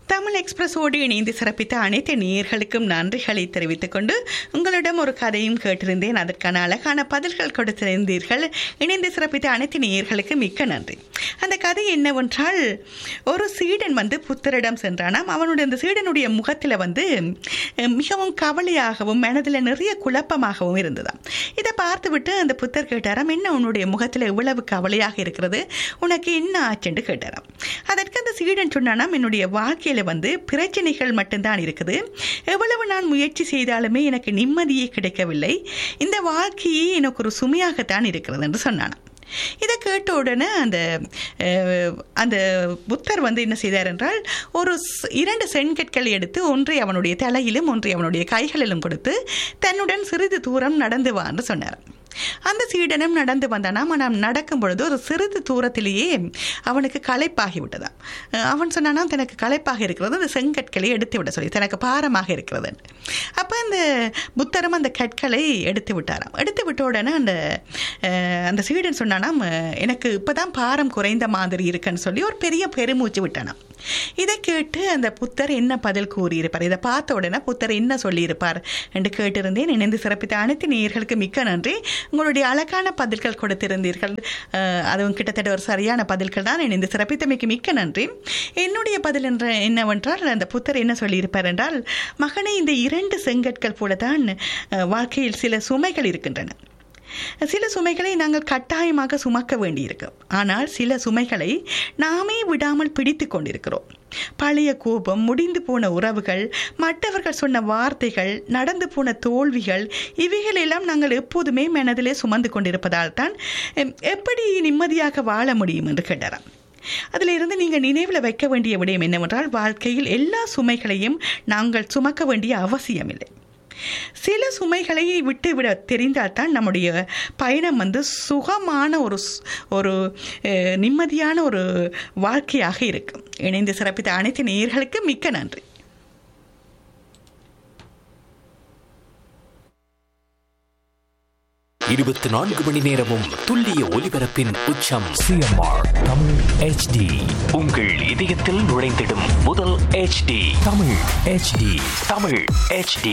தமிழ் எக்ஸ்பிரஸோடு இணைந்து சிறப்பித்த அனைத்து நேயர்களுக்கும் நன்றிகளை தெரிவித்துக் கொண்டு உங்களிடம் ஒரு கதையும் கேட்டிருந்தேன் அதற்கான அழகான பதில்கள் கொடுத்திருந்தீர்கள் இணைந்து சிறப்பித்த அனைத்து நேயர்களுக்கு மிக்க நன்றி அந்த கதை என்னவென்றால் ஒரு சீடன் வந்து புத்தரிடம் சென்றானாம் அவனுடைய அந்த சீடனுடைய முகத்தில் வந்து அஹ், மிகவும் கவலையாகவும் மனதில் நிறைய குழப்பமாகவும் இருந்ததாம் இதை பார்த்துவிட்டு அந்த புத்தர் கேட்டாராம் என்ன உன்னுடைய முகத்தில் இவ்வளவு கவலையாக இருக்கிறது உனக்கு என்ன ஆச்சுன்னு கேட்டாராம் அதற்கு அந்த சீடன் சொன்னானாம் என்னுடைய வாழ்க்கையில் வந்து பிரச்சனைகள் மட்டும்தான் இருக்குது எவ்வளவு நான் முயற்சி செய்தாலுமே எனக்கு நிம்மதியே கிடைக்கவில்லை இந்த வாழ்க்கையே எனக்கு ஒரு சுமையாகத்தான் இருக்கிறது என்று சொன்னானாம் இதை கேட்ட உடனே அந்த அஹ், அந்த புத்தர் வந்து என்ன செய்தார் என்றால் ஒரு ஸ்- இரண்டு செண்கற்களை எடுத்து ஒன்றை அவனுடைய தலையிலும் ஒன்றை அவனுடைய கைகளிலும் கொடுத்து தன்னுடன் சிறிது தூரம் நடந்து வா என்று சொன்னார் அந்த சீடனும் நடந்து வந்தானாம் ஆனால் நடக்கும் பொழுது ஒரு சிறிது தூரத்திலேயே அவனுக்கு களைப்பாகி விட்டதாம் அஹ் அவன் சொன்னானாம் தனக்கு களைப்பாக இருக்கிறது அந்த செங்கற்களை எடுத்து விட சொல்லி தனக்கு பாரமாக இருக்கிறது அப்போ அந்த புத்தரும் அந்த கற்களை எடுத்து விட்டாராம் எடுத்து விட்ட உடனே அந்த அஹ், அந்த சீடன் சொன்னானாம் அஹ், எனக்கு இப்போதான் பாரம் குறைந்த மாதிரி இருக்குன்னு சொல்லி ஒரு பெரிய பெருமூச்சு விட்டானாம் இதை கேட்டு அந்த புத்தர் என்ன பதில் கூறியிருப்பார் இதை பார்த்த உடனே புத்தர் என்ன சொல்லியிருப்பார் என்று கேட்டிருந்தேன் இணைந்து சிறப்பித்த அனைத்து நேயர்களுக்கு மிக்க நன்றி உங்களுடைய அழகான பதில்கள் கொடுத்திருந்தீர்கள் அஹ், அதுவும் கிட்டத்தட்ட ஒரு சரியான பதில்கள் தான் இணைந்து சிறப்பித்தமைக்கு மிக்க நன்றி என்னுடைய பதில் என்ற என்னவென்றால் அந்த புத்தர் என்ன சொல்லியிருப்பார் என்றால் மகனே இந்த இரண்டு செங்கற்கள் போலதான் அஹ், வாழ்க்கையில் சில சுமைகள் இருக்கின்றன சில சுமைகளை நாங்கள் கட்டாயமாக சுமக்க வேண்டியிருக்கும் ஆனால் சில சுமைகளை நாமே விடாமல் பிடித்து கொண்டிருக்கிறோம் பழைய கோபம் முடிந்து போன உறவுகள் மற்றவர்கள் சொன்ன வார்த்தைகள் நடந்து போன தோல்விகள் இவைகளெல்லாம் நாங்கள் எப்போதுமே மனதிலே சுமந்து கொண்டிருப்பதால் தான் எம், எப்படி நிம்மதியாக வாழ முடியும் என்று கேட்டாராம் அதில் இருந்து நீங்கள் நினைவில் வைக்க வேண்டிய விடயம் என்னவென்றால் வாழ்க்கையில் எல்லா சுமைகளையும் நாங்கள் சுமக்க வேண்டிய அவசியமில்லை சில சுமைகளை விட்டு விட தெரிந்தால்தான் நம்முடைய பயணம் வந்து சுகமான ஒரு ஸ்- ஒரு அஹ், நிம்மதியான ஒரு வாழ்க்கையாக இருக்கும் இணைந்து சிறப்பித்த அனைத்து நேயர்களுக்கு மிக்க நன்றி இருபத்தி நான்கு மணி நேரமும் துல்லிய ஒலிபரப்பின் உச்சம் சிஎம்ஆர் தமிழ் ஹெச்டி உங்கள் இதயத்தில் நுழைந்திடும் முதல் HD தமிழ் ஹெச்டி தமிழ் HD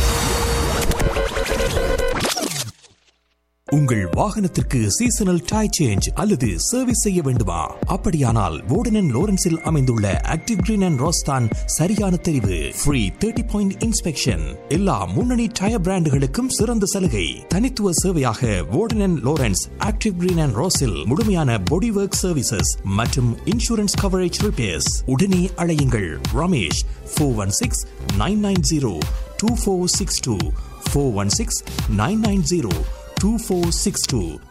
உங்கள் வாகனத்திற்கு சீசனல் டை சேஞ்ச் அல்லது சர்வீஸ் செய்ய வேண்டுமா அப்படியானால் வோர்டன் லோரன்ஸில் அமைந்துள்ள ஆக்டிவ் கிரீன் அண்ட் ரோஸ்தான் சரியான தெரிவு ஃப்ரீ தேர்ட்டி பாயிண்ட் இன்ஸ்பெக்ஷன் எல்லா முன்னணி டயர் பிராண்டுகளுக்கும் சிறந்த சலுகை தனித்துவ சேவையாக வோர்டன் லோரன்ஸ் ஆக்டிவ் கிரீன் அண்ட் ரோஸில் முழுமையான பாடி ஒர்க் சர்வீசஸ் மற்றும் இன்சூரன்ஸ் கவரேஜ் ரிப்பேர்ஸ் உடனே அழையுங்கள் Ramesh four one six nine nine zero two four six two four one six nine nine zero 2462